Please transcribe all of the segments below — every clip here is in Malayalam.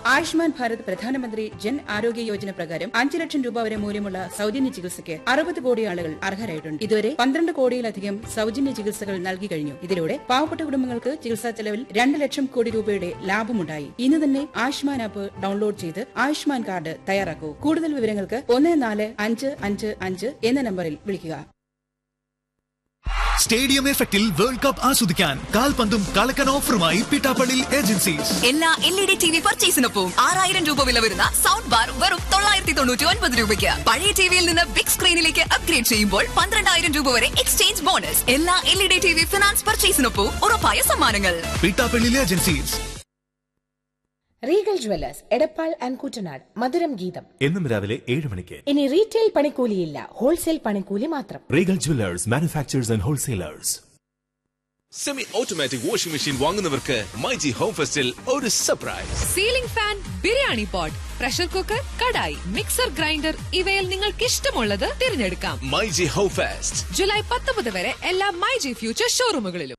ആയുഷ്മാൻ ഭാരത് പ്രധാനമന്ത്രി ജൻ ആരോഗ്യ യോജന പ്രകാരം അഞ്ച് ലക്ഷം രൂപ വരെ മൂല്യമുള്ള സൗജന്യ ചികിത്സയ്ക്ക് അറുപത് കോടി ആളുകൾ അർഹരായിട്ടുണ്ട് ഇതുവരെ പന്ത്രണ്ട് കോടിയിലധികം സൗജന്യ ചികിത്സകൾ നൽകി കഴിഞ്ഞു ഇതിലൂടെ പാവപ്പെട്ട കുടുംബങ്ങൾക്ക് ചികിത്സാ ചെലവിൽ രണ്ട് ലക്ഷം കോടി രൂപയുടെ ലാഭമുണ്ടായി ഇന്ന് തന്നെ ആയുഷ്മാൻ ആപ്പ് ഡൗൺലോഡ് ചെയ്ത് ആയുഷ്മാൻ കാർഡ് തയ്യാറാക്കൂ കൂടുതൽ വിവരങ്ങൾക്ക് ഒന്ന് നാല് അഞ്ച് അഞ്ച് അഞ്ച് എന്ന നമ്പറിൽ വിളിക്കുക സ്റ്റേഡിയം എഫക്റ്റിൽ വേൾഡ് കപ്പ് ആസ്വദിക്കാൻ കാൽപന്തും കളക്കൻ ഓഫറുമായി പിട്ടാപ്പള്ളി ഏജൻസീസ് എല്ലാ L E D T V പർച്ചേസിനൊപ്പം ആറായിരം രൂപ വില വരുന്ന സൗണ്ട് ബാർ വെറും തൊള്ളായിരത്തി തൊണ്ണൂറ്റി ഒൻപത് രൂപയ്ക്ക് പഴയ ടിവിയിൽ നിന്ന് ബിഗ് സ്ക്രീനിലേക്ക് അപ്ഗ്രേഡ് ചെയ്യുമ്പോൾ പന്ത്രണ്ടായിരം രൂപ വരെ എക്സ്ചേഞ്ച് ബോണസ് എല്ലാ L E D T V finance പർച്ചേസിനൊപ്പം ഉറപ്പായ സമ്മാനങ്ങൾ Pittappally agencies Regal jewellers Edappal and Kuttanad മധുരം ഗീതം എന്നും രാവിലെ ഏഴ് മണിക്ക് ഇനി റീറ്റെയിൽ പണിക്കൂലിയില്ല ഹോൾസെയിൽ പണിക്കൂലി മാത്രം Regal jewellers manufacturers and wholesalers semi automatic washing machine വാങ്ങുന്നവർക്ക് മൈജി ഹോം ഫെസ്റ്റിൽ ഒരു surprise ceiling fan biryani pot pressure cooker kadai mixer grinder ഇവയിൽ നിങ്ങൾക്ക് ഇഷ്ടമുള്ളത് തിരഞ്ഞെടുക്കാം മൈജി ഹോം ഫെസ്റ്റ് ജൂലൈ പത്തൊമ്പത് വരെ എല്ലാ മൈജി ഫ്യൂച്ചർ ഷോറൂമുകളിലും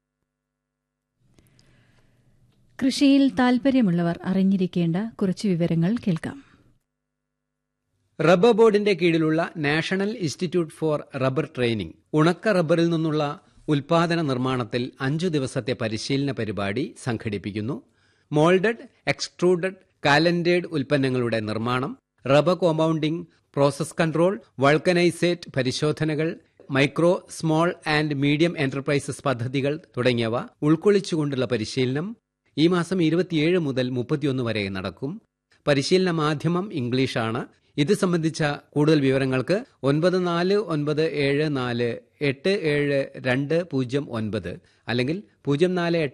കൃഷിയിൽ താൽപ്പര്യമുള്ളവർ അറിഞ്ഞിരിക്കേണ്ട കുറച്ച് വിവരങ്ങൾ കേൾക്കാം റബ്ബർ ബോർഡിന്റെ കീഴിലുള്ള national institute for rubber training ഉണക്ക റബ്ബറിൽ നിന്നുള്ള ഉൽപാദന നിർമ്മാണത്തിൽ അഞ്ചു ദിവസത്തെ പരിശീലന പരിപാടി സംഘടിപ്പിക്കുന്നു മോൾഡഡ് എക്സ്ട്രൂഡഡ് കാലൻഡേഡ് ഉൽപ്പന്നങ്ങളുടെ നിർമ്മാണം rubber compounding process control vulcanisate പരിശോധനകൾ micro small and medium enterprises പദ്ധതികൾ തുടങ്ങിയവ ഉൾക്കൊള്ളിച്ചുകൊണ്ടുള്ള പരിശീലനം ഈ മാസം ഇരുപത്തിയേഴ് മുതൽ മുപ്പത്തിയൊന്ന് വരെ നടക്കും പരിശീലന മാധ്യമം ഇംഗ്ലീഷാണ് ഇത് സംബന്ധിച്ച കൂടുതൽ വിവരങ്ങൾക്ക് ഒൻപത് നാല് ഒൻപത് ഏഴ് നാല് എട്ട് ഏഴ് രണ്ട് പൂജ്യം ഒൻപത് അല്ലെങ്കിൽ പൂജ്യം നാല് എട്ട്